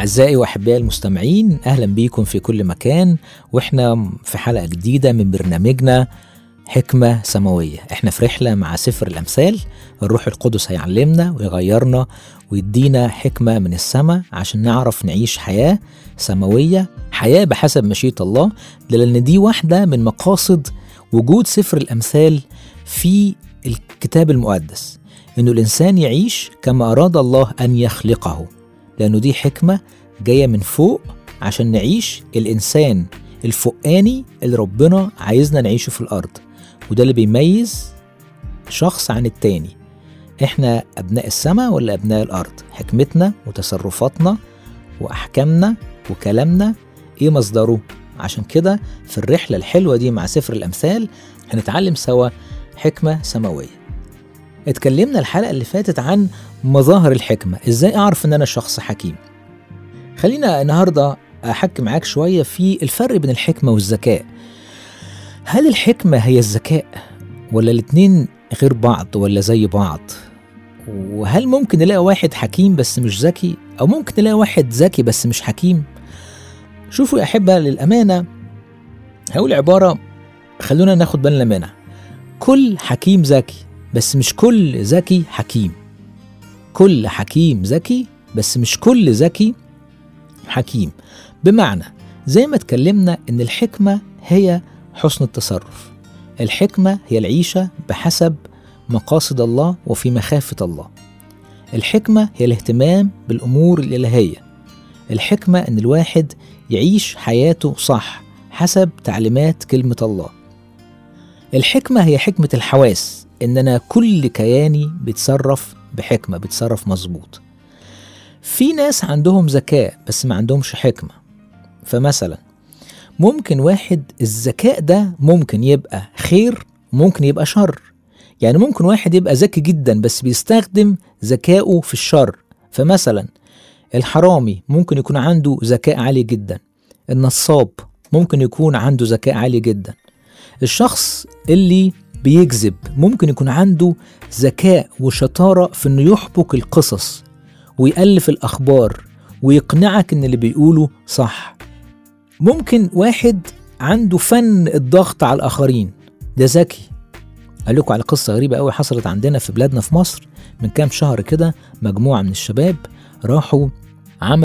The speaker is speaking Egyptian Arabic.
أعزائي وأحبائي المستمعين أهلا بيكم في كل مكان وإحنا في حلقة جديدة من برنامجنا حكمة سماوية إحنا في رحلة مع سفر الأمثال الروح القدس هيعلمنا ويغيرنا ويدينا حكمة من السماء عشان نعرف نعيش حياة سماوية حياة بحسب مشيئة الله لأن دي واحدة من مقاصد وجود سفر الأمثال في الكتاب المقدس إنه الإنسان يعيش كما أراد الله أن يخلقه لأنه دي حكمة جاية من فوق عشان نعيش الإنسان الفوقاني اللي ربنا عايزنا نعيشه في الأرض وده اللي بيميز شخص عن التاني إحنا أبناء السماء ولا أبناء الأرض حكمتنا وتصرفاتنا وأحكامنا وكلامنا إيه مصدره عشان كده في الرحلة الحلوة دي مع سفر الأمثال هنتعلم سوا حكمة سماوية اتكلمنا الحلقة اللي فاتت عن مظاهر الحكمة ازاي اعرف ان انا شخص حكيم خلينا النهاردة احكي معاك شوية في الفرق بين الحكمة والذكاء هل الحكمة هي الذكاء ولا الاتنين غير بعض ولا زي بعض وهل ممكن نلاقي واحد حكيم بس مش ذكي او ممكن نلاقي واحد ذكي بس مش حكيم شوفوا يا احبة للامانة هقول عبارة خلونا ناخد بالنا منها كل حكيم ذكي بس مش كل ذكي حكيم كل حكيم ذكي بس مش كل ذكي حكيم بمعنى زي ما اتكلمنا ان الحكمة هي حسن التصرف الحكمة هي العيشة بحسب مقاصد الله وفي مخافة الله الحكمة هي الاهتمام بالأمور الإلهية الحكمة ان الواحد يعيش حياته صح حسب تعليمات كلمة الله الحكمة هي حكمة الحواس ان انا كل كياني بيتصرف بحكمه بيتصرف مظبوط في ناس عندهم ذكاء بس ما عندهمش حكمه فمثلا ممكن واحد الذكاء ده ممكن يبقى خير ممكن يبقى شر يعني ممكن واحد يبقى ذكي جدا بس بيستخدم ذكائه في الشر فمثلا الحرامي ممكن يكون عنده ذكاء عالي جدا النصاب ممكن يكون عنده ذكاء عالي جدا الشخص اللي بيكذب ممكن يكون عنده ذكاء وشطارة في انه يحبك القصص ويألف الأخبار ويقنعك ان اللي بيقوله صح ممكن واحد عنده فن الضغط على الآخرين ده ذكي قال لكم على قصة غريبة قوي حصلت عندنا في بلادنا في مصر من كام شهر كده مجموعة من الشباب راحوا